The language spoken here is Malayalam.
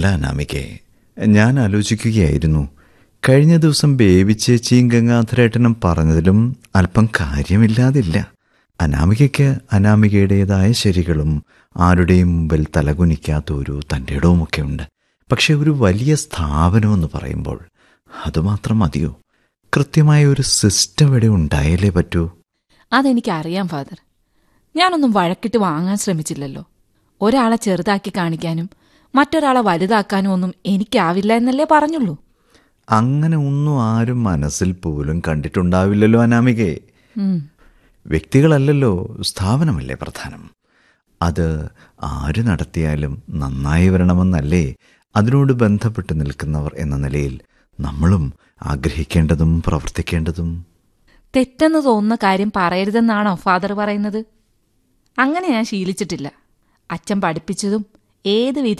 അല്ല അനാമികെ ഞാൻ ആലോചിക്കുകയായിരുന്നു കഴിഞ്ഞ ദിവസം ബേബി ചേച്ചിയും ഗംഗാധരേട്ടനും പറഞ്ഞതിലും അല്പം കാര്യമില്ലാതില്ല അനാമികയ്ക്ക് അനാമികയുടേതായ ശരികളും ആരുടെയും മുമ്പിൽ തലകുനിക്കാത്ത ഒരു തൻ്റെ ഇടവുമൊക്കെ ഉണ്ട് പക്ഷെ ഒരു വലിയ സ്ഥാപനമെന്ന് പറയുമ്പോൾ അതുമാത്രം മതിയോ കൃത്യമായ ഒരു സിസ്റ്റം ഇവിടെ ഉണ്ടായാലേ പറ്റൂ അതെനിക്കറിയാം ഫാദർ ഞാനൊന്നും വഴക്കിട്ട് വാങ്ങാൻ ശ്രമിച്ചില്ലല്ലോ ഒരാളെ ചെറുതാക്കി കാണിക്കാനും മറ്റൊരാളെ വലുതാക്കാനും ഒന്നും എനിക്കാവില്ല എന്നല്ലേ പറഞ്ഞുള്ളൂ അങ്ങനെ ഒന്നും ആരും മനസ്സിൽ പോലും കണ്ടിട്ടുണ്ടാവില്ലല്ലോ അനാമികെ ഉം. വ്യക്തികളല്ലല്ലോ സ്ഥാപനമല്ലേ പ്രധാനം അത് ആര് നടത്തിയാലും നന്നായി വരണമെന്നല്ലേ അതിനോട് ബന്ധപ്പെട്ട് നിൽക്കുന്നവർ എന്ന നിലയിൽ നമ്മളും ആഗ്രഹിക്കേണ്ടതും പ്രവർത്തിക്കേണ്ടതും തെറ്റെന്ന് തോന്നുന്ന കാര്യം പറയരുതെന്നാണോ ഫാദർ പറയുന്നത് അങ്ങനെ ഞാൻ ശീലിച്ചിട്ടില്ല അച്ഛൻ പഠിപ്പിച്ചതും ഏത് വിധി